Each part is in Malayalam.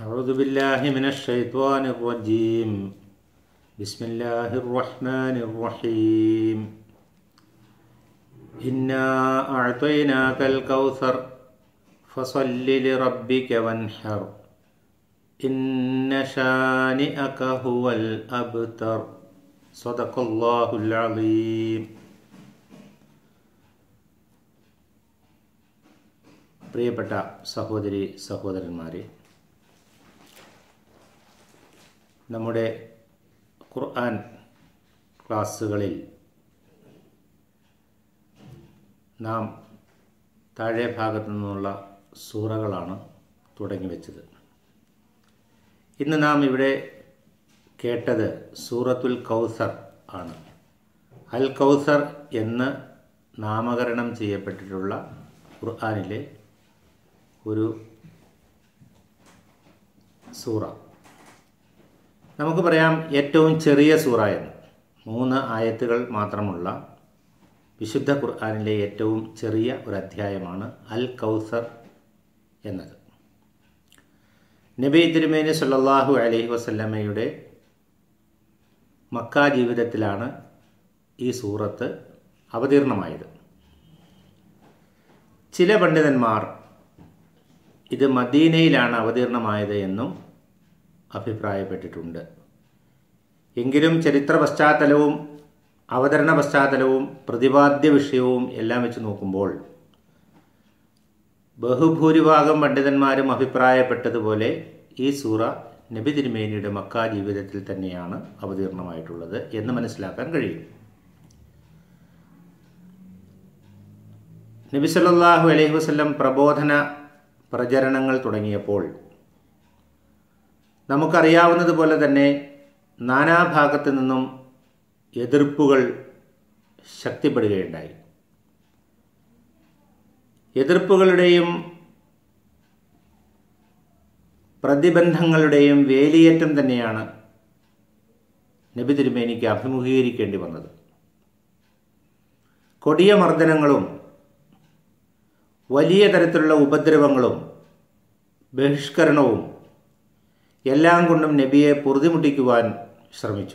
أعوذ بالله من الشيطان الرجيم بسم الله الرحمن الرحيم إنا أعطيناك الكوثر فصل لربك وانحر إن شانئك هو الأبتر صدق الله العظيم പ്രിയപ്പെട്ട സഹോദരി സഹോദരന്മാരെ നമ്മുടെ ഖുർആൻ ക്ലാസ്സുകളിൽ നാം താഴെ ഭാഗത്തു നിന്നുള്ള സൂറകളാണ് തുടങ്ങി വെച്ചത് ഇന്ന് നാം ഇവിടെ കേട്ടത് സൂറത്തുൽ കൗസർ ആണ് അൽ കൗസർ എന്ന് നാമകരണം ചെയ്യപ്പെട്ടിട്ടുള്ള ഖുർആാനിലെ ഒരു സൂറ നമുക്ക് പറയാം ഏറ്റവും ചെറിയ സൂറ എന്ന് മൂന്ന് ആയത്തുകൾ മാത്രമുള്ള വിശുദ്ധ ഖുർആാനിലെ ഏറ്റവും ചെറിയ ഒരു അധ്യായമാണ് അൽ കൗസർ എന്നത് നബി തിരുമേനി സല്ലാഹു അലഹി വസല്ലമ്മയുടെ മക്ക ജീവിതത്തിലാണ് ഈ സൂറത്ത് അവതീർണമായത് ചില പണ്ഡിതന്മാർ ഇത് മദീനയിലാണ് അവതീർണമായത് എന്നും അഭിപ്രായപ്പെട്ടിട്ടുണ്ട് എങ്കിലും ചരിത്ര പശ്ചാത്തലവും അവതരണ പശ്ചാത്തലവും പ്രതിപാദ്യ വിഷയവും എല്ലാം വെച്ച് നോക്കുമ്പോൾ ബഹുഭൂരിഭാഗം പണ്ഡിതന്മാരും അഭിപ്രായപ്പെട്ടതുപോലെ ഈ സൂറ നബി തിരുമേനിയുടെ മക്ക ജീവിതത്തിൽ തന്നെയാണ് അവതീർണമായിട്ടുള്ളത് എന്ന് മനസ്സിലാക്കാൻ കഴിയും നബി സല്ലാഹു അലൈഹി വസ്ലം പ്രബോധന പ്രചരണങ്ങൾ തുടങ്ങിയപ്പോൾ നമുക്കറിയാവുന്നതുപോലെ തന്നെ നാനാഭാഗത്തു നിന്നും എതിർപ്പുകൾ ശക്തിപ്പെടുകയുണ്ടായി എതിർപ്പുകളുടെയും പ്രതിബന്ധങ്ങളുടെയും വേലിയേറ്റം തന്നെയാണ് നബി തിരുമേനിക്ക് അഭിമുഖീകരിക്കേണ്ടി വന്നത് കൊടിയ മർദ്ദനങ്ങളും വലിയ തരത്തിലുള്ള ഉപദ്രവങ്ങളും ബഹിഷ്കരണവും എല്ലാം കൊണ്ടും നബിയെ പൊറുതിമുട്ടിക്കുവാൻ ശ്രമിച്ചു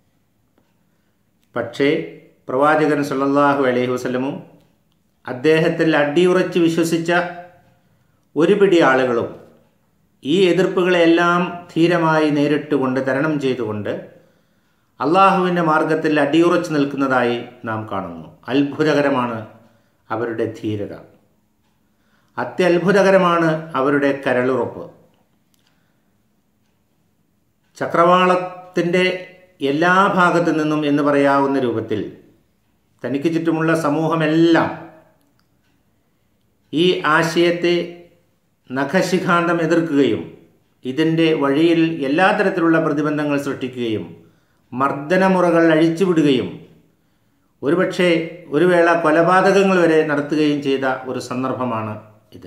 പക്ഷേ പ്രവാചകൻ സല്ലല്ലാഹു അലൈഹി വസല്ലമും അദ്ദേഹത്തിൽ അടിയുറച്ച് വിശ്വസിച്ച ഒരു പിടി ആളുകളും ഈ എതിർപ്പുകളെല്ലാം ധീരമായി നേരിട്ടുകൊണ്ട് തരണം ചെയ്തുകൊണ്ട് അള്ളാഹുവിൻ്റെ മാർഗത്തിൽ അടിയുറച്ച് നിൽക്കുന്നതായി നാം കാണുന്നു അത്ഭുതകരമാണ് അവരുടെ ധീരത അത്യത്ഭുതകരമാണ് അവരുടെ കരളുറപ്പ് ചക്രവാളത്തിൻ്റെ എല്ലാ ഭാഗത്തു നിന്നും എന്ന് പറയാവുന്ന രൂപത്തിൽ തനിക്ക് ചുറ്റുമുള്ള സമൂഹമെല്ലാം ഈ ആശയത്തെ നഖശിഖാന്തം എതിർക്കുകയും ഇതിൻ്റെ വഴിയിൽ എല്ലാ തരത്തിലുള്ള പ്രതിബന്ധങ്ങൾ സൃഷ്ടിക്കുകയും മർദ്ദനമുറകൾ അഴിച്ചുവിടുകയും ഒരുപക്ഷെ ഒരു വേള കൊലപാതകങ്ങൾ വരെ നടത്തുകയും ചെയ്ത ഒരു സന്ദർഭമാണ് ഇത്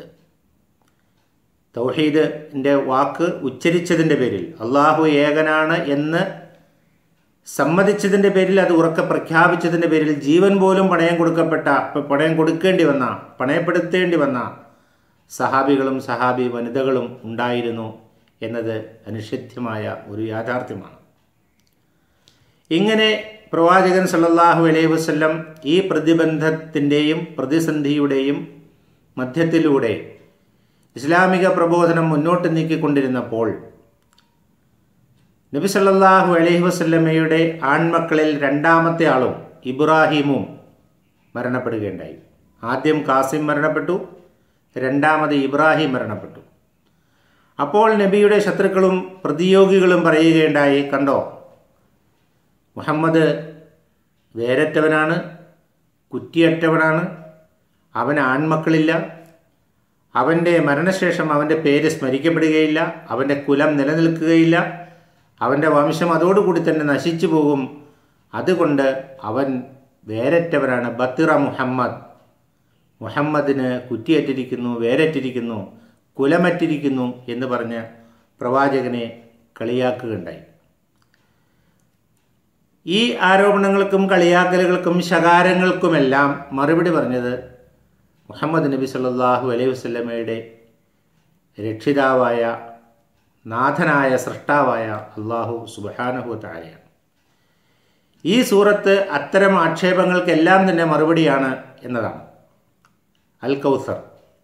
തൗഹീദിൻ്റെ വാക്ക് ഉച്ചരിച്ചതിൻ്റെ പേരിൽ അള്ളാഹു ഏകനാണ് എന്ന് സമ്മതിച്ചതിൻ്റെ പേരിൽ അത് ഉറക്കെ പ്രഖ്യാപിച്ചതിൻ്റെ പേരിൽ ജീവൻ പോലും പണയം കൊടുക്കപ്പെട്ട പണയം കൊടുക്കേണ്ടി വന്ന പണയപ്പെടുത്തേണ്ടി വന്ന സഹാബികളും സഹാബി വനിതകളും ഉണ്ടായിരുന്നു എന്നത് അനിഷിധ്യമായ ഒരു യാഥാർത്ഥ്യമാണ് ഇങ്ങനെ പ്രവാചകൻ സല്ലല്ലാഹു അലൈഹി വസല്ലം ഈ പ്രതിബന്ധത്തിൻ്റെയും പ്രതിസന്ധിയുടെയും മധ്യത്തിലൂടെ ഇസ്ലാമിക പ്രബോധനം മുന്നോട്ട് നീക്കിക്കൊണ്ടിരുന്നപ്പോൾ നബി സല്ലല്ലാഹു അലൈഹി വസല്ലമയുടെ ആൺമക്കളിൽ രണ്ടാമത്തെ ആളും ഇബ്രാഹിമും മരണപ്പെടുകയുണ്ടായി ആദ്യം കാസിം മരണപ്പെട്ടു രണ്ടാമത് ഇബ്രാഹിം മരണപ്പെട്ടു അപ്പോൾ നബിയുടെ ശത്രുക്കളും പ്രതിയോഗികളും പറയുകയുണ്ടായി കണ്ടോ മുഹമ്മദ് വേരറ്റവനാണ് കുറ്റിയറ്റവനാണ് അവന് ആൺമക്കളില്ല അവൻ്റെ മരണശേഷം അവൻ്റെ പേര് സ്മരിക്കപ്പെടുകയില്ല അവൻ്റെ കുലം നിലനിൽക്കുകയില്ല അവൻ്റെ വംശം അതോടുകൂടി തന്നെ നശിച്ചു പോകും അതുകൊണ്ട് അവൻ വേരറ്റവനാണ് ബത്തിറ മുഹമ്മദ് മുഹമ്മദിന് കുറ്റിയേറ്റിരിക്കുന്നു വേരറ്റിരിക്കുന്നു കുലമറ്റിരിക്കുന്നു എന്ന് പറഞ്ഞ് പ്രവാചകനെ കളിയാക്കുകയുണ്ടായി ഈ ആരോപണങ്ങൾക്കും കളിയാക്കലുകൾക്കും ശകാരങ്ങൾക്കുമെല്ലാം മറുപടി പറഞ്ഞത് മുഹമ്മദ് നബി സല്ലല്ലാഹു അലൈഹി വസല്ലമയുടെ രക്ഷിതാവായ നാഥനായ സൃഷ്ടാവായ അള്ളാഹു സുബാനഹു താരയാണ് ഈ സൂറത്ത് അത്തരം ആക്ഷേപങ്ങൾക്കെല്ലാം തന്നെ മറുപടിയാണ് എന്നതാണ് അൽ കൗസർ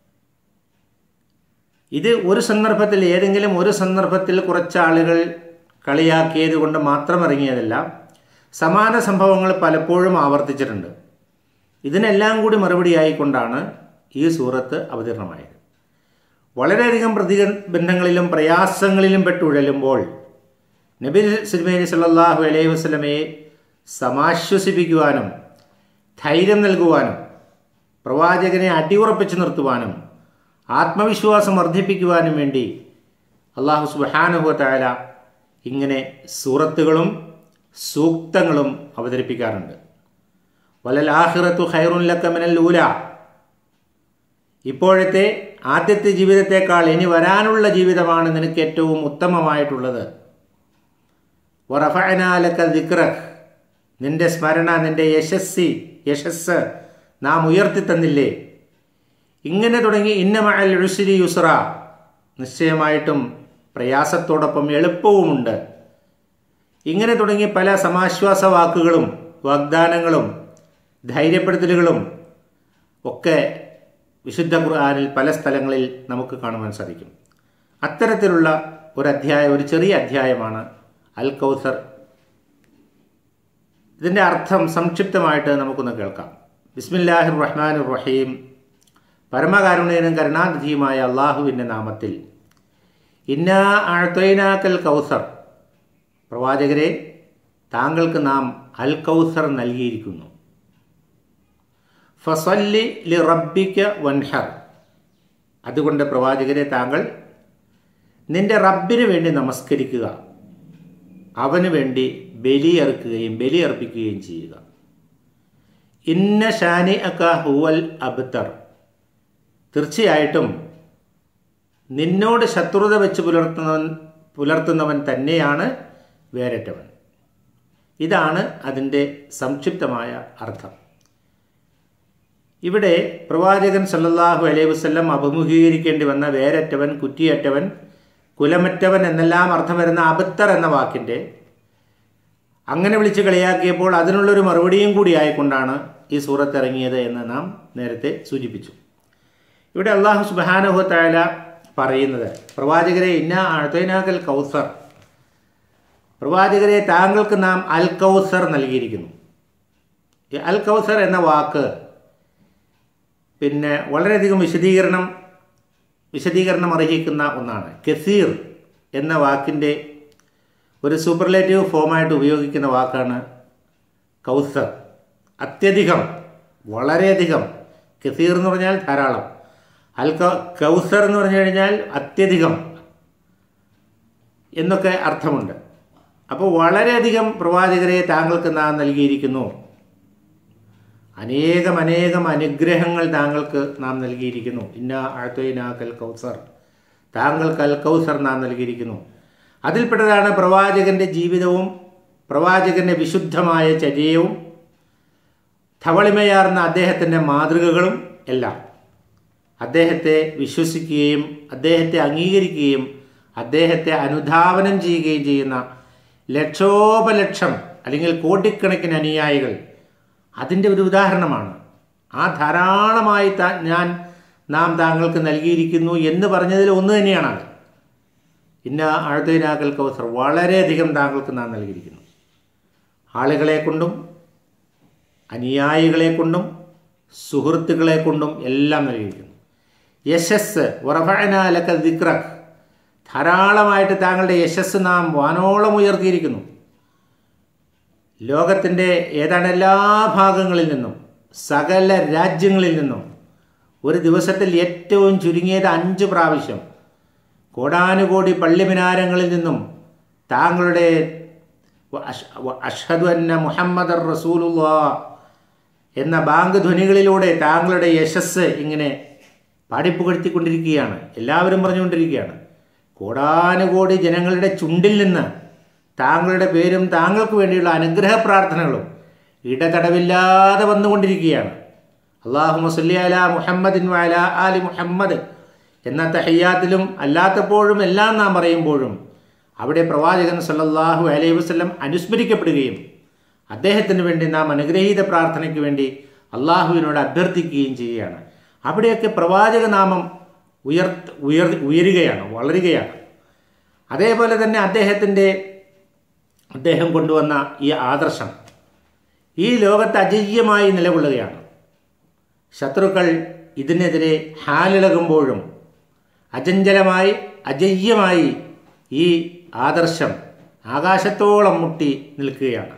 ഇത് ഒരു സന്ദർഭത്തിൽ ഏതെങ്കിലും ഒരു സന്ദർഭത്തിൽ കുറച്ച് ആളുകൾ കളിയാക്കിയത് കൊണ്ട് മാത്രം ഇറങ്ങിയതല്ല സമാന സംഭവങ്ങൾ പലപ്പോഴും ആവർത്തിച്ചിട്ടുണ്ട് ഇതിനെല്ലാം കൂടി മറുപടിയായിക്കൊണ്ടാണ് ഈ സൂറത്ത് അവതരണമായത് വളരെയധികം പ്രതിബന്ധങ്ങളിലും പ്രയാസങ്ങളിലും പെട്ടുഴലുമ്പോൾ നബി സുലൈമി സല്ലാഹു അലൈഹി വസ്ലമയെ സമാശ്വസിപ്പിക്കുവാനും ധൈര്യം നൽകുവാനും പ്രവാചകനെ അടിയുറപ്പിച്ചു നിർത്തുവാനും ആത്മവിശ്വാസം വർദ്ധിപ്പിക്കുവാനും വേണ്ടി അള്ളാഹു സുബാനുഭവത്തായ ഇങ്ങനെ സൂറത്തുകളും സൂക്തങ്ങളും അവതരിപ്പിക്കാറുണ്ട് വലലാഹിറത്തു ഖൈറുല്ലക്കമിനൽ ഊല ഇപ്പോഴത്തെ ആദ്യത്തെ ജീവിതത്തെക്കാൾ ഇനി വരാനുള്ള ജീവിതമാണ് നിനക്ക് ഏറ്റവും ഉത്തമമായിട്ടുള്ളത് വറഫനാലക്ക ദിക്രഖ് നിന്റെ സ്മരണ നിന്റെ യശസ്സി യശസ് നാം ഉയർത്തി തന്നില്ലേ ഇങ്ങനെ തുടങ്ങി ഇന്നമഅൽ ഉസ്രി യുസ്ര നിശ്ചയമായിട്ടും പ്രയാസത്തോടൊപ്പം എളുപ്പവുമുണ്ട് ഇങ്ങനെ തുടങ്ങി പല സമാശ്വാസ വാക്കുകളും വാഗ്ദാനങ്ങളും ധൈര്യപ്പെടുത്തലുകളും ഒക്കെ വിശുദ്ധ ഖുർആാനിൽ പല സ്ഥലങ്ങളിൽ നമുക്ക് കാണുവാൻ സാധിക്കും അത്തരത്തിലുള്ള ഒരു അധ്യായം ഒരു ചെറിയ അധ്യായമാണ് അൽ കൗസർ ഇതിൻ്റെ അർത്ഥം സംക്ഷിപ്തമായിട്ട് നമുക്കൊന്ന് കേൾക്കാം ബിസ്മില്ലാഹിർ റഹ്മാൻ റഹീം പരമകാരുണ്യനും കരുണാനിധിയുമായ അള്ളാഹുവിൻ്റെ നാമത്തിൽ ഇന്നാ ആഴ്ത്തൊയ്നാക്കൽ കൗസർ പ്രവാചകരെ താങ്കൾക്ക് നാം അൽ കൗസർ നൽകിയിരിക്കുന്നു ഫസല്ലി ലി റബ്ബിക്ക വൻഹർ അതുകൊണ്ട് പ്രവാചകരെ താങ്കൾ നിന്റെ റബ്ബിന് വേണ്ടി നമസ്കരിക്കുക അവന് വേണ്ടി ബലിയറുക്കുകയും ബലിയർപ്പിക്കുകയും ചെയ്യുക ഇന്ന ഷാനി അക്ക ഹുവൽ അബ്തർ തീർച്ചയായിട്ടും നിന്നോട് ശത്രുത വെച്ച് പുലർത്തുന്നവൻ പുലർത്തുന്നവൻ തന്നെയാണ് വേരറ്റവൻ ഇതാണ് അതിൻ്റെ സംക്ഷിപ്തമായ അർത്ഥം ഇവിടെ പ്രവാചകൻ സല്ലല്ലാഹു അലൈഹി വസ്ല്ലം അഭിമുഖീകരിക്കേണ്ടി വന്ന വേരറ്റവൻ കുറ്റിയറ്റവൻ കുലമറ്റവൻ എന്നെല്ലാം അർത്ഥം വരുന്ന അബത്തർ എന്ന വാക്കിൻ്റെ അങ്ങനെ വിളിച്ച് കളിയാക്കിയപ്പോൾ അതിനുള്ളൊരു മറുപടിയും കൂടി ആയിക്കൊണ്ടാണ് ഈ സൂറത്ത് ഇറങ്ങിയത് എന്ന് നാം നേരത്തെ സൂചിപ്പിച്ചു ഇവിടെ അള്ളാഹു സുബാനുഹത്തായ പറയുന്നത് പ്രവാചകരെ ഇന്ന അഴുതൈനാക്കൽ കൗസർ പ്രവാചകരെ താങ്കൾക്ക് നാം അൽ കൗസർ നൽകിയിരിക്കുന്നു ഈ അൽ കൗസർ എന്ന വാക്ക് പിന്നെ വളരെയധികം വിശദീകരണം വിശദീകരണം അർഹിക്കുന്ന ഒന്നാണ് കസീർ എന്ന വാക്കിൻ്റെ ഒരു സൂപ്പർലേറ്റീവ് ഫോമായിട്ട് ഉപയോഗിക്കുന്ന വാക്കാണ് കൗസർ അത്യധികം വളരെയധികം കസീർ എന്ന് പറഞ്ഞാൽ ധാരാളം അൽ കൗസർ എന്ന് പറഞ്ഞു കഴിഞ്ഞാൽ അത്യധികം എന്നൊക്കെ അർത്ഥമുണ്ട് അപ്പോൾ വളരെയധികം പ്രവാചകരെ താങ്കൾക്ക് നാം നൽകിയിരിക്കുന്നു അനേകം അനേകം അനുഗ്രഹങ്ങൾ താങ്കൾക്ക് നാം നൽകിയിരിക്കുന്നു ഇന്ന അഴത്തൊയ്ന കൽ കൗസർ താങ്കൾക്ക് അൽ കൗസർ നാം നൽകിയിരിക്കുന്നു അതിൽപ്പെട്ടതാണ് പ്രവാചകന്റെ ജീവിതവും പ്രവാചകന്റെ വിശുദ്ധമായ ചര്യവും ധവളിമയാർന്ന അദ്ദേഹത്തിൻ്റെ മാതൃകകളും എല്ലാം അദ്ദേഹത്തെ വിശ്വസിക്കുകയും അദ്ദേഹത്തെ അംഗീകരിക്കുകയും അദ്ദേഹത്തെ അനുധാവനം ചെയ്യുകയും ചെയ്യുന്ന ലക്ഷോപലക്ഷം അല്ലെങ്കിൽ കോടിക്കണക്കിന് അനുയായികൾ അതിൻ്റെ ഒരു ഉദാഹരണമാണ് ആ ധാരാളമായി താ ഞാൻ നാം താങ്കൾക്ക് നൽകിയിരിക്കുന്നു എന്ന് പറഞ്ഞതിൽ ഒന്ന് തന്നെയാണത് ഇന്ന അഴുതൈനാക്കൽ കൗസർ വളരെയധികം താങ്കൾക്ക് നാം നൽകിയിരിക്കുന്നു ആളുകളെ കൊണ്ടും അനുയായികളെ കൊണ്ടും സുഹൃത്തുക്കളെ കൊണ്ടും എല്ലാം നൽകിയിരിക്കുന്നു യശസ് ഉറഫനാലക്ക ദിക്രഖ് ധാരാളമായിട്ട് താങ്കളുടെ യശസ് നാം വാനോളം ഉയർത്തിയിരിക്കുന്നു ലോകത്തിൻ്റെ ഏതാണ്ട് എല്ലാ ഭാഗങ്ങളിൽ നിന്നും സകല രാജ്യങ്ങളിൽ നിന്നും ഒരു ദിവസത്തിൽ ഏറ്റവും ചുരുങ്ങിയത് അഞ്ച് പ്രാവശ്യം കോടാനുകോടി പള്ളിമിനാരങ്ങളിൽ നിന്നും താങ്കളുടെ അഷ്ഹദു അന്ന മുഹമ്മദ് റസൂലുള്ള എന്ന ബാങ്ക് ധ്വനികളിലൂടെ താങ്കളുടെ യശസ് ഇങ്ങനെ പാടിപ്പുകഴ്ത്തിക്കൊണ്ടിരിക്കുകയാണ് എല്ലാവരും പറഞ്ഞുകൊണ്ടിരിക്കുകയാണ് കോടാനുകോടി ജനങ്ങളുടെ ചുണ്ടിൽ നിന്ന് താങ്കളുടെ പേരും താങ്കൾക്ക് വേണ്ടിയുള്ള അനുഗ്രഹ പ്രാർത്ഥനകളും ഇടതടവില്ലാതെ വന്നുകൊണ്ടിരിക്കുകയാണ് അള്ളാഹു മസല്ലി അല മുഹമ്മദിൻ വല ആലി മുഹമ്മദ് എന്നാൽ തഹയ്യാത്തിലും അല്ലാത്തപ്പോഴും എല്ലാം നാം പറയുമ്പോഴും അവിടെ പ്രവാചകൻ സല്ലല്ലാഹു അലൈഹി വസല്ലം അനുസ്മരിക്കപ്പെടുകയും അദ്ദേഹത്തിന് വേണ്ടി നാം അനുഗ്രഹീത പ്രാർത്ഥനയ്ക്ക് വേണ്ടി അള്ളാഹുവിനോട് അഭ്യർത്ഥിക്കുകയും ചെയ്യുകയാണ് അവിടെയൊക്കെ പ്രവാചക നാമം ഉയർ ഉയർ ഉയരുകയാണ് വളരുകയാണ് അതേപോലെ തന്നെ അദ്ദേഹത്തിൻ്റെ അദ്ദേഹം കൊണ്ടുവന്ന ഈ ആദർശം ഈ ലോകത്ത് അജയ്യമായി നിലകൊള്ളുകയാണ് ശത്രുക്കൾ ഇതിനെതിരെ ഹാലിളകുമ്പോഴും അചഞ്ചലമായി അജയ്യമായി ഈ ആദർശം ആകാശത്തോളം മുട്ടി നിൽക്കുകയാണ്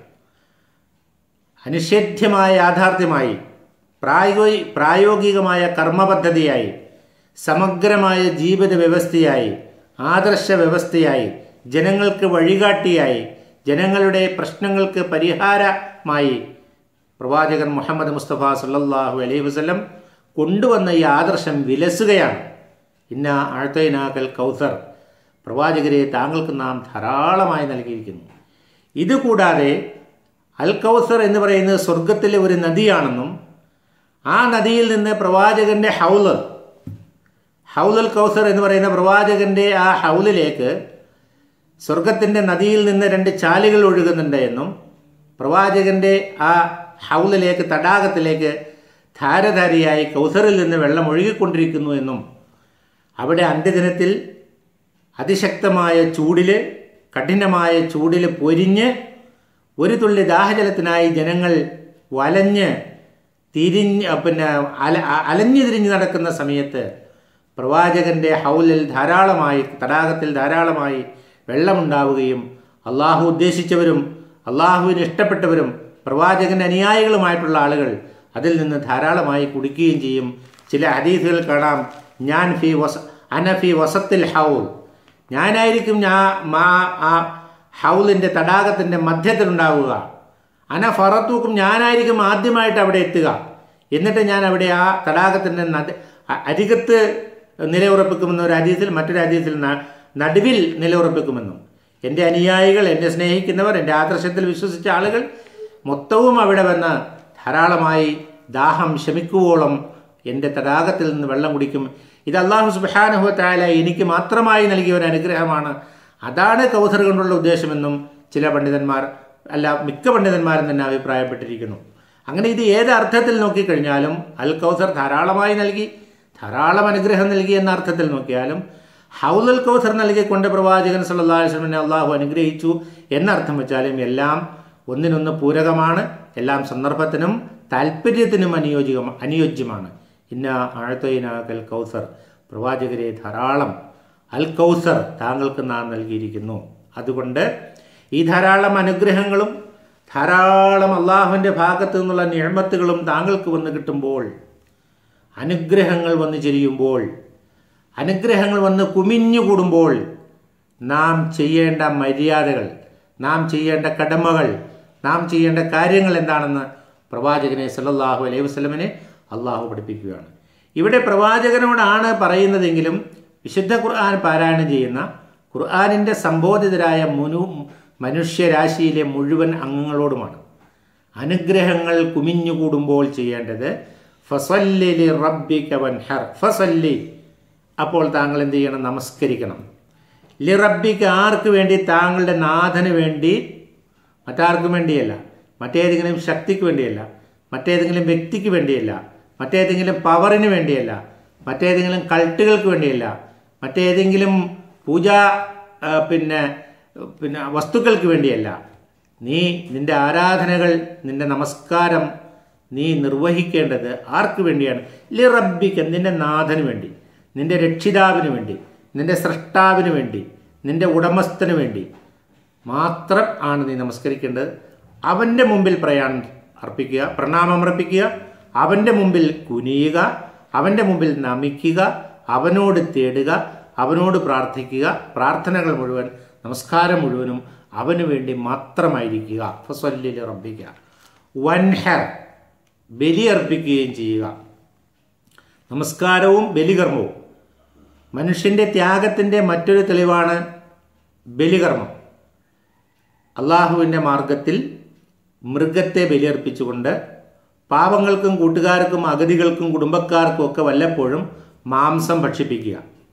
അനിഷേധ്യമായ യാഥാർത്ഥ്യമായി പ്രായോഗി പ്രായോഗികമായ കർമ്മപദ്ധതിയായി സമഗ്രമായ ജീവിത വ്യവസ്ഥയായി ആദർശ വ്യവസ്ഥയായി ജനങ്ങൾക്ക് വഴികാട്ടിയായി ജനങ്ങളുടെ പ്രശ്നങ്ങൾക്ക് പരിഹാരമായി പ്രവാചകൻ മുഹമ്മദ് മുസ്തഫ സല്ലല്ലാഹു അലൈഹി വസല്ലം കൊണ്ടുവന്ന ഈ ആദർശം വിലസുകയാണ് ഇന്ന ആഴ്ത്തൈനാക്കൽ കൗസർ പ്രവാചകരെ താങ്കൾക്ക് നാം ധാരാളമായി നൽകിയിരിക്കുന്നു ഇതുകൂടാതെ അൽ കൗസർ എന്ന് പറയുന്നത് സ്വർഗത്തിലെ ഒരു നദിയാണെന്നും ആ നദിയിൽ നിന്ന് പ്രവാചകന്റെ ഹൗല് ഹൗലുൽ കൗസർ എന്ന് പറയുന്ന പ്രവാചകന്റെ ആ ഹൗലിലേക്ക് സ്വർഗത്തിൻ്റെ നദിയിൽ നിന്ന് രണ്ട് ചാലുകൾ ഒഴുകുന്നുണ്ട് എന്നും പ്രവാചകന്റെ ആ ഹൗലിലേക്ക് തടാകത്തിലേക്ക് ധാരധാരിയായി കൗസറിൽ നിന്ന് വെള്ളം ഒഴുകിക്കൊണ്ടിരിക്കുന്നു എന്നും അവിടെ അന്ത്യദിനത്തിൽ അതിശക്തമായ ചൂടിൽ കഠിനമായ ചൂടിൽ പൊരിഞ്ഞ് ഒരു തുള്ളി ദാഹജലത്തിനായി ജനങ്ങൾ വലഞ്ഞ് തിരിഞ്ഞ് പിന്നെ അല അലഞ്ഞു തിരിഞ്ഞ് നടക്കുന്ന സമയത്ത് പ്രവാചകന്റെ ഹൗലിൽ ധാരാളമായി തടാകത്തിൽ ധാരാളമായി വെള്ളമുണ്ടാവുകയും അള്ളാഹു ഉദ്ദേശിച്ചവരും അള്ളാഹുവിന് ഇഷ്ടപ്പെട്ടവരും പ്രവാചകന്റെ അനുയായികളുമായിട്ടുള്ള ആളുകൾ അതിൽ നിന്ന് ധാരാളമായി കുടിക്കുകയും ചെയ്യും ചില ഹദീസുകൾ കാണാം ഞാൻ ഫി വസ അനഫി വസത്തിൽ ഹൗൽ ഞാനായിരിക്കും ഞാൻ മാ ആ ഹൗലിൻ്റെ തടാകത്തിൻ്റെ മധ്യത്തിലുണ്ടാവുക അന ഫറത്തൂക്കും ഞാനായിരിക്കും ആദ്യമായിട്ട് അവിടെ എത്തുക എന്നിട്ട് ഞാൻ അവിടെ ആ തടാകത്തിൻ്റെ നദ അരികത്ത് നിലയുറപ്പിക്കുമെന്ന ഒരു അതീതിൽ മറ്റൊരു അതീതിൽ നടുവിൽ നിലയുറപ്പിക്കുമെന്നും എൻ്റെ അനുയായികൾ എന്നെ സ്നേഹിക്കുന്നവർ എൻ്റെ ആദർശത്തിൽ വിശ്വസിച്ച ആളുകൾ മൊത്തവും അവിടെ വന്ന് ധാരാളമായി ദാഹം ശമിക്കുവോളം എൻ്റെ തടാകത്തിൽ നിന്ന് വെള്ളം കുടിക്കും ഇത് അള്ളാഹു സുബാനുഹത്തായ എനിക്ക് മാത്രമായി നൽകിയ ഒരു അനുഗ്രഹമാണ് അതാണ് കൗസർ കൊണ്ടുള്ള ഉദ്ദേശമെന്നും ചില പണ്ഡിതന്മാർ അല്ല മിക്ക പണ്ഡിതന്മാരും തന്നെ അഭിപ്രായപ്പെട്ടിരിക്കുന്നു അങ്ങനെ ഇത് ഏത് അർത്ഥത്തിൽ നോക്കിക്കഴിഞ്ഞാലും അൽ കൗസർ ധാരാളമായി നൽകി ധാരാളം അനുഗ്രഹം നൽകി എന്ന അർത്ഥത്തിൽ നോക്കിയാലും ഹൗലുൽ കൗസർ നൽകിക്കൊണ്ട് പ്രവാചകൻ സല്ലല്ലാഹു അലൈഹി വസല്ലമനെ അള്ളാഹു അനുഗ്രഹിച്ചു എന്നർത്ഥം വെച്ചാലും എല്ലാം ഒന്നിനൊന്ന് പൂരകമാണ് എല്ലാം സന്ദർഭത്തിനും താല്പര്യത്തിനും അനുയോജ്യം അനുയോജ്യമാണ് ഇന്ന ആഴത്തൈനാകൽ കൗസർ പ്രവാചകരെ ധാരാളം അൽ കൗസർ താങ്കൾക്ക് നാം നൽകിയിരിക്കുന്നു അതുകൊണ്ട് ഈ ധാരാളം അനുഗ്രഹങ്ങളും ധാരാളം അള്ളാഹുവിൻ്റെ ഭാഗത്തു നിന്നുള്ള നിഴമത്തുകളും താങ്കൾക്ക് വന്ന് കിട്ടുമ്പോൾ അനുഗ്രഹങ്ങൾ വന്നു ചെരിയുമ്പോൾ അനുഗ്രഹങ്ങൾ വന്ന് കുമിഞ്ഞുകൂടുമ്പോൾ നാം ചെയ്യേണ്ട മര്യാദകൾ നാം ചെയ്യേണ്ട കടമകൾ നാം ചെയ്യേണ്ട കാര്യങ്ങൾ എന്താണെന്ന് പ്രവാചകനെ സല്ലല്ലാഹു അലൈഹി വസല്ലമനെ അള്ളാഹു പഠിപ്പിക്കുകയാണ് ഇവിടെ പ്രവാചകനോടാണ് പറയുന്നതെങ്കിലും വിശുദ്ധ ഖുർആൻ പാരായണം ചെയ്യുന്ന ഖുർആാനിൻ്റെ സംബോധിതരായ മുനു മനുഷ്യരാശിയിലെ മുഴുവൻ അംഗങ്ങളോടുമാണ് അനുഗ്രഹങ്ങൾ കുമിഞ്ഞുകൂടുമ്പോൾ ചെയ്യേണ്ടത് ഫസല്ലി റബ്ബിക വൻഹർ ഫസല്ലി അപ്പോൾ താങ്കൾ എന്ത് ചെയ്യണം നമസ്കരിക്കണം ലി റബ്ബിക്ക് ആർക്ക് വേണ്ടി താങ്കളുടെ നാഥന് വേണ്ടി മറ്റാർക്കും വേണ്ടിയല്ല മറ്റേതെങ്കിലും ശക്തിക്ക് വേണ്ടിയല്ല മറ്റേതെങ്കിലും വ്യക്തിക്ക് വേണ്ടിയല്ല മറ്റേതെങ്കിലും പവറിന് വേണ്ടിയല്ല മറ്റേതെങ്കിലും കൾട്ടുകൾക്ക് വേണ്ടിയല്ല മറ്റേതെങ്കിലും പൂജാ പിന്നെ പിന്നെ വസ്തുക്കൾക്ക് വേണ്ടിയല്ല നീ നിന്റെ ആരാധനകൾ നിന്റെ നമസ്കാരം നീ നിർവഹിക്കേണ്ടത് ആർക്ക് വേണ്ടിയാണ് ലി റബ്ബിക്ക് നിന്റെ നാഥന് വേണ്ടി നിന്റെ രക്ഷിതാവിന് വേണ്ടി നിന്റെ സൃഷ്ടാവിന് വേണ്ടി നിന്റെ ഉടമസ്ഥന് വേണ്ടി മാത്രം ആണ് നീ നമസ്കരിക്കേണ്ടത് അവൻ്റെ മുമ്പിൽ പ്രയാണം അർപ്പിക്കുക പ്രണാമം അർപ്പിക്കുക അവൻ്റെ മുമ്പിൽ കുനിയുക അവൻ്റെ മുമ്പിൽ നമിക്കുക അവനോട് തേടുക അവനോട് പ്രാർത്ഥിക്കുക പ്രാർത്ഥനകൾ മുഴുവൻ നമസ്കാരം മുഴുവനും അവന് വേണ്ടി മാത്രമായിരിക്കുക ഫസല്ലിൽ റബ്ബിക്കുക വൻഹർ ബലിയർപ്പിക്കുകയും ചെയ്യുക നമസ്കാരവും ബലികർമ്മവും മനുഷ്യൻ്റെ ത്യാഗത്തിൻ്റെ മറ്റൊരു തെളിവാണ് ബലികർമ്മം അള്ളാഹുവിൻ്റെ മാർഗത്തിൽ മൃഗത്തെ ബലിയർപ്പിച്ചുകൊണ്ട് പാവങ്ങൾക്കും കൂട്ടുകാർക്കും അഗതികൾക്കും കുടുംബക്കാർക്കും ഒക്കെ വല്ലപ്പോഴും മാംസം ഭക്ഷിപ്പിക്കുക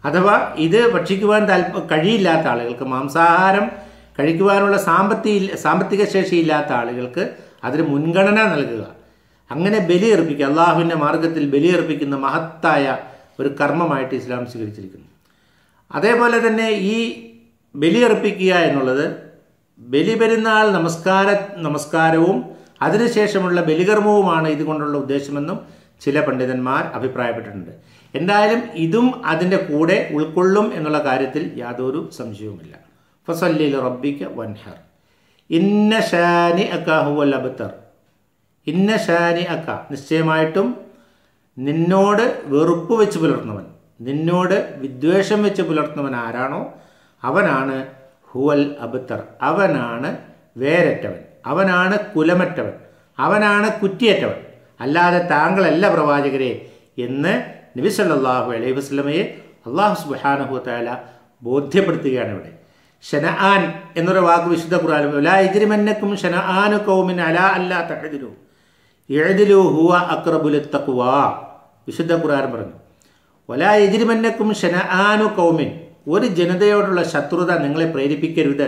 അഥവാ ഇത് ഭക്ഷിക്കുവാൻ താല്പ കഴിയില്ലാത്ത ആളുകൾക്ക് മാംസാഹാരം കഴിക്കുവാനുള്ള സാമ്പത്തിക സാമ്പത്തിക ശേഷിയില്ലാത്ത ആളുകൾക്ക് അതിന് മുൻഗണന നൽകുക അങ്ങനെ ബലിയർപ്പിക്കുക അള്ളാഹുവിൻ്റെ മാർഗത്തിൽ ബലിയർപ്പിക്കുന്ന മഹത്തായ ഒരു കർമ്മമായിട്ട് ഇസ്ലാം സ്വീകരിച്ചിരിക്കുന്നു അതേപോലെ തന്നെ ഈ ബലിയർപ്പിക്കുക എന്നുള്ളത് ബലിപെരുന്നാൾ നമസ്കാര നമസ്കാരവും അതിനുശേഷമുള്ള ബലികർമ്മവുമാണ് ഇതുകൊണ്ടുള്ള ഉദ്ദേശമെന്നും ചില പണ്ഡിതന്മാർ അഭിപ്രായപ്പെട്ടിട്ടുണ്ട് എന്തായാലും ഇതും അതിൻ്റെ കൂടെ ഉൾക്കൊള്ളും എന്നുള്ള കാര്യത്തിൽ യാതൊരു സംശയവുമില്ല ഫസല്ലിൽ റബ്ബിക്ക വൻഹർ ഇന്ന ഷാനി അക്കാഹുവൽ അബത്തർ ഇന്ന ഷാനി അക്ക നിശ്ചയമായിട്ടും നിന്നോട് വെറുപ്പ് വെച്ച് പുലർത്തുന്നവൻ നിന്നോട് വിദ്വേഷം വെച്ച് പുലർത്തുന്നവൻ ആരാണോ അവനാണ് ഹുവൽ അബത്തർ അവനാണ് വേരറ്റവൻ അവനാണ് കുലമറ്റവൻ അവനാണ് കുറ്റിയേറ്റവൻ അല്ലാതെ താങ്കളല്ല പ്രവാചകരെ എന്ന് നബി സല്ലല്ലാഹു അലൈഹി വസല്ലമയെ അള്ളാഹു സുബ്ഹാനഹു തആല ബോധ്യപ്പെടുത്തുകയാണ് ഇവിടെ ഷനആൻ എന്നൊരു വാക്ക് വിശുദ്ധ ഖുർആൻ ലാ യജ്രിമന്നക്കും ഷനആനു ഖൗമിൻ അലാ അല്ലാ തഅദിലു ഇഅദിലു ഹുവ അഖ്റബു ലിത്തഖ്വ വിശുദ്ധ ഖുർആൻ പറഞ്ഞു വലാ യജ്രിമന്നക്കും ഷനആനു ഖൗമിൻ ഒരു ജനതയോടുള്ള ശത്രുത നിങ്ങളെ പ്രേരിപ്പിക്കരുത്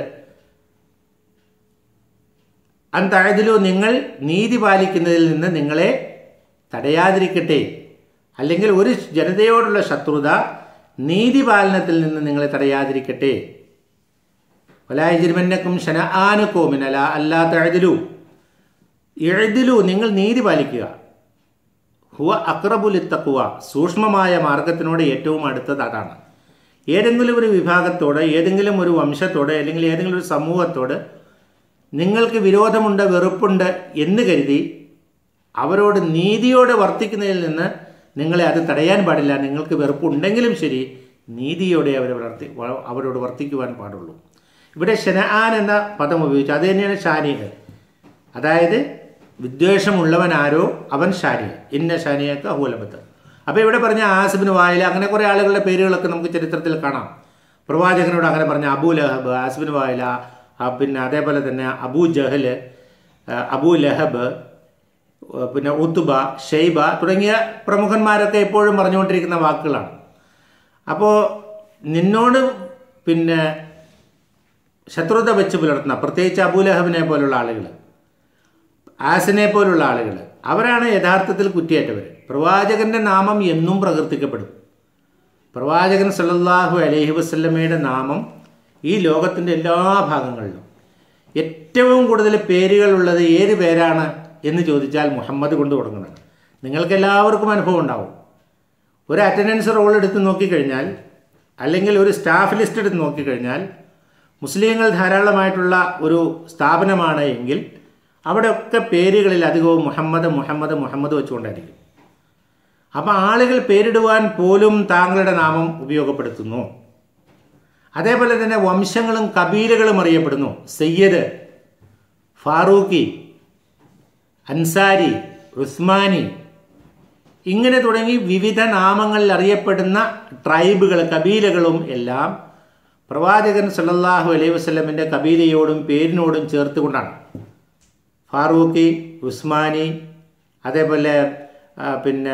അന്തഴതിലോ നിങ്ങൾ നീതി പാലിക്കുന്നതിൽ നിന്ന് നിങ്ങളെ തടയാതിരിക്കട്ടെ അല്ലെങ്കിൽ ഒരു ജനതയോടുള്ള ശത്രുത നീതി പാലനത്തിൽ നിന്ന് നിങ്ങളെ തടയാതിരിക്കട്ടെ വലായജിർമന്നക്കും ഷന ആനുക്കോമിൻ അല അല്ലാത്ത എഴുതിലു എഴുതിലു നിങ്ങൾ നീതി പാലിക്കുക ഹുവ അക്രബുലിത്തക്കുവ സൂക്ഷ്മമായ മാർഗത്തിനോട് ഏറ്റവും അടുത്തത് അതാണ് ഏതെങ്കിലും ഒരു വിഭാഗത്തോട് ഏതെങ്കിലും ഒരു വംശത്തോട് അല്ലെങ്കിൽ ഏതെങ്കിലും ഒരു സമൂഹത്തോട് നിങ്ങൾക്ക് വിരോധമുണ്ട് വെറുപ്പുണ്ട് എന്ന് കരുതി അവരോട് നീതിയോടെ വർത്തിക്കുന്നതിൽ നിന്ന് നിങ്ങളെ അത് തടയാൻ പാടില്ല നിങ്ങൾക്ക് വെറുപ്പുണ്ടെങ്കിലും ശരി നീതിയോടെ അവർ വർത്തി അവരോട് വർത്തിക്കുവാൻ പാടുള്ളൂ ഇവിടെ ഷനആൻ എന്ന പദം ഉപയോഗിച്ചു അത് തന്നെയാണ് ഷാനിഹ് അതായത് വിദ്വേഷമുള്ളവൻ ആരോ അവൻ ഷാനിഹ് ഇന്ന ഷാനിയൊക്കെ അഹൂലബത്ത് അപ്പോൾ ഇവിടെ പറഞ്ഞ ആസിബിന് വായില അങ്ങനെ കുറേ ആളുകളുടെ പേരുകളൊക്കെ നമുക്ക് ചരിത്രത്തിൽ കാണാം പ്രവാചകനോട് അങ്ങനെ പറഞ്ഞ അബൂ ലഹബ് ആസിബിന് വായില പിന്നെ അതേപോലെ തന്നെ അബൂ ജഹൽ അബൂ ലഹബ് പിന്നെ ഉത്തുബ ഷെയ്ബ തുടങ്ങിയ പ്രമുഖന്മാരൊക്കെ എപ്പോഴും പറഞ്ഞുകൊണ്ടിരിക്കുന്ന വാക്കുകളാണ് അപ്പോൾ നിന്നോട് പിന്നെ ശത്രുത വെച്ച് പുലർത്തുന്ന പ്രത്യേകിച്ച് അബൂലഹബിനെ പോലുള്ള ആളുകൾ ആസിനെ പോലുള്ള ആളുകൾ അവരാണ് യഥാർത്ഥത്തിൽ കുറ്റിയേറ്റവർ പ്രവാചകന്റെ നാമം എന്നും പ്രകീർത്തിക്കപ്പെടും പ്രവാചകൻ സല്ലല്ലാഹു അലൈഹി വസല്ലമയുടെ നാമം ഈ ലോകത്തിൻ്റെ എല്ലാ ഭാഗങ്ങളിലും ഏറ്റവും കൂടുതൽ പേരുകളുള്ളത് ഏത് പേരാണ് എന്ന് ചോദിച്ചാൽ മുഹമ്മദ് കൊണ്ട് തുടങ്ങുന്നത് നിങ്ങൾക്ക് എല്ലാവർക്കും അനുഭവം ഉണ്ടാവും ഒരു അറ്റൻഡൻസ് റോൾ എടുത്ത് നോക്കിക്കഴിഞ്ഞാൽ അല്ലെങ്കിൽ ഒരു സ്റ്റാഫ് ലിസ്റ്റ് എടുത്ത് നോക്കിക്കഴിഞ്ഞാൽ മുസ്ലിങ്ങൾ ധാരാളമായിട്ടുള്ള ഒരു സ്ഥാപനമാണ് എങ്കിൽ അവിടെയൊക്കെ പേരുകളിൽ അധികവും മുഹമ്മദ് മുഹമ്മദ് മുഹമ്മദ് വെച്ചുകൊണ്ടായിരിക്കും അപ്പം ആളുകൾ പേരിടുവാൻ പോലും താങ്കളുടെ നാമം ഉപയോഗപ്പെടുത്തുന്നു അതേപോലെ തന്നെ വംശങ്ങളും കബീലകളും അറിയപ്പെടുന്നു സയ്യദ് ഫാറൂഖി അൻസാരി ഉസ്മാനി ഇങ്ങനെ തുടങ്ങി വിവിധ നാമങ്ങളിൽ അറിയപ്പെടുന്ന ട്രൈബുകൾ കബീലകളും എല്ലാം പ്രവാചകൻ സല്ലല്ലാഹു അലൈഹി വസല്ലമിൻ്റെ കബീലയോടും പേരിനോടും ചേർത്തുകൊണ്ടാണ് ഫാറൂഖി ഉസ്മാനി അതേപോലെ പിന്നെ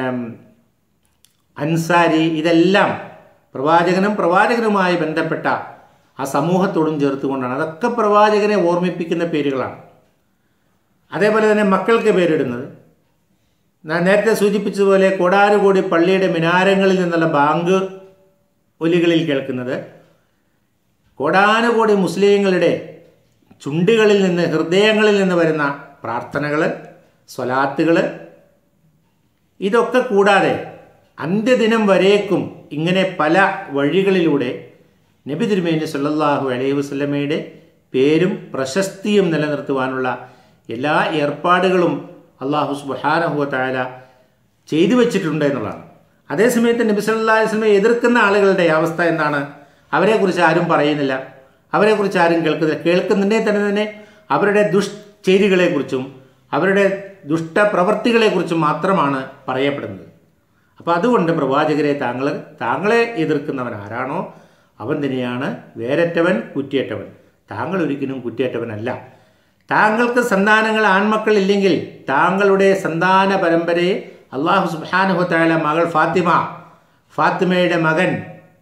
അൻസാരി ഇതെല്ലാം പ്രവാചകനും പ്രവാചകനുമായി ബന്ധപ്പെട്ട ആ സമൂഹത്തോടും ചേർത്തുകൊണ്ടാണ് അതൊക്കെ പ്രവാചകനെ ഓർമ്മിപ്പിക്കുന്ന പേരുകളാണ് അതേപോലെ തന്നെ മക്കൾക്ക് പേരിടുന്നത് ഞാൻ നേരത്തെ സൂചിപ്പിച്ചതുപോലെ കോടാനുകോടി പള്ളിയുടെ മിനാരങ്ങളിൽ നിന്നുള്ള ബാങ്ക് ഒലികളിൽ കേൾക്കുന്നത് കോടാനുകോടി മുസ്ലിങ്ങളുടെ ചുണ്ടുകളിൽ നിന്ന് ഹൃദയങ്ങളിൽ നിന്ന് വരുന്ന പ്രാർത്ഥനകൾ സ്വലാത്തുകൾ ഇതൊക്കെ കൂടാതെ അന്ത്യദിനം വരേക്കും ഇങ്ങനെ പല വഴികളിലൂടെ നബി തിരുമേനി സല്ലല്ലാഹു അലൈഹി വസല്ലമയുടെ പേരും പ്രശസ്തിയും നിലനിർത്തുവാനുള്ള എല്ലാ ഏർപ്പാടുകളും അള്ളാഹു സുബാനഹുവ താല ചെയ്തു വെച്ചിട്ടുണ്ട് എന്നുള്ളതാണ് അതേസമയത്ത് നബി സല്ലല്ലാഹു അലൈഹി വസല്ലമയെ എതിർക്കുന്ന ആളുകളുടെ അവസ്ഥ എന്താണ് അവരെക്കുറിച്ച് ആരും പറയുന്നില്ല അവരെക്കുറിച്ച് ആരും കേൾക്കുന്നില്ല കേൾക്കുന്നുണ്ടെങ്കിൽ തന്നെ തന്നെ അവരുടെ ദുഷ്ചെയ്തികളെക്കുറിച്ചും അവരുടെ ദുഷ്ടപ്രവർത്തികളെക്കുറിച്ചും മാത്രമാണ് പറയപ്പെടുന്നത് അപ്പോൾ അതുകൊണ്ട് പ്രവാചകരെ താങ്കൾ താങ്കളെ എതിർക്കുന്നവൻ ആരാണോ അവൻ തന്നെയാണ് വേരറ്റവൻ കുറ്റിയേറ്റവൻ താങ്കൾ ഒരിക്കലും കുറ്റിയേറ്റവനല്ല താങ്കൾക്ക് സന്താനങ്ങൾ ആൺമക്കൾ ഇല്ലെങ്കിൽ താങ്കളുടെ സന്താന പരമ്പരയെ അള്ളാഹു സുബാനുഹത്തായ മകൾ ഫാത്തിമ ഫാത്തിമയുടെ മകൻ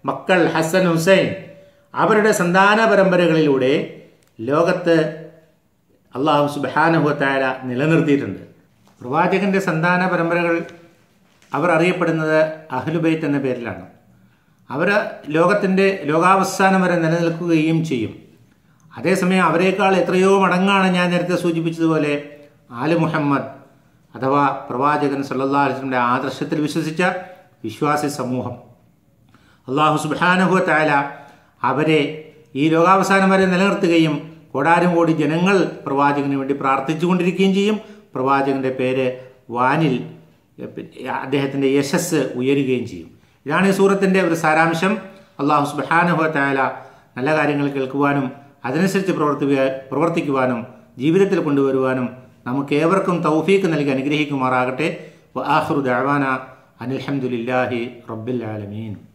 മക്കൾ ഹസൻ ഹുസൈൻ അവരുടെ സന്താന പരമ്പരകളിലൂടെ ലോകത്ത് അള്ളാഹു സുബാനുഭവത്തായ നിലനിർത്തിയിട്ടുണ്ട് പ്രവാചകന്റെ സന്താന പരമ്പരകൾ അവർ അറിയപ്പെടുന്നത് അഹ്ലുബൈത്ത് എന്ന പേരിലാണ് അവർ ലോകത്തിൻ്റെ ലോകാവസാനം വരെ നിലനിൽക്കുകയും ചെയ്യും അതേസമയം അവരെക്കാൾ എത്രയോ മടങ്ങാണ് ഞാൻ നേരത്തെ സൂചിപ്പിച്ചതുപോലെ ആല് മുഹമ്മദ് അഥവാ പ്രവാചകൻ സല്ലാ അലിസ്ലമിൻ്റെ ആദർശത്തിൽ വിശ്വസിച്ച വിശ്വാസി സമൂഹം അള്ളാഹു സുബാനുഹു താല അവരെ ഈ ലോകാവസാനം വരെ നിലനിർത്തുകയും കോടാനും കോടി ജനങ്ങൾ പ്രവാചകന് വേണ്ടി പ്രാർത്ഥിച്ചുകൊണ്ടിരിക്കുകയും ചെയ്യും പ്രവാചകന്റെ പേര് വാനിൽ അദ്ദേഹത്തിൻ്റെ യശസ് ഉയരുകയും ചെയ്യും ഇതാണ് ഈ സൂറത്തിൻ്റെ ഒരു സാരാംശം അള്ളാഹു സുബാനുഹു താല നല്ല കാര്യങ്ങൾ കേൾക്കുവാനും അതനുസരിച്ച് പ്രവർത്തിക്കുക പ്രവർത്തിക്കുവാനും ജീവിതത്തിൽ കൊണ്ടുവരുവാനും നമുക്ക് ഏവർക്കും തൗഫീക്ക് നൽകി അനുഗ്രഹിക്കുമാറാകട്ടെ ആഹ്റു ദാവാന അനിൽഹമുല്ലാഹി റബ്ബിൽ ആലമീൻ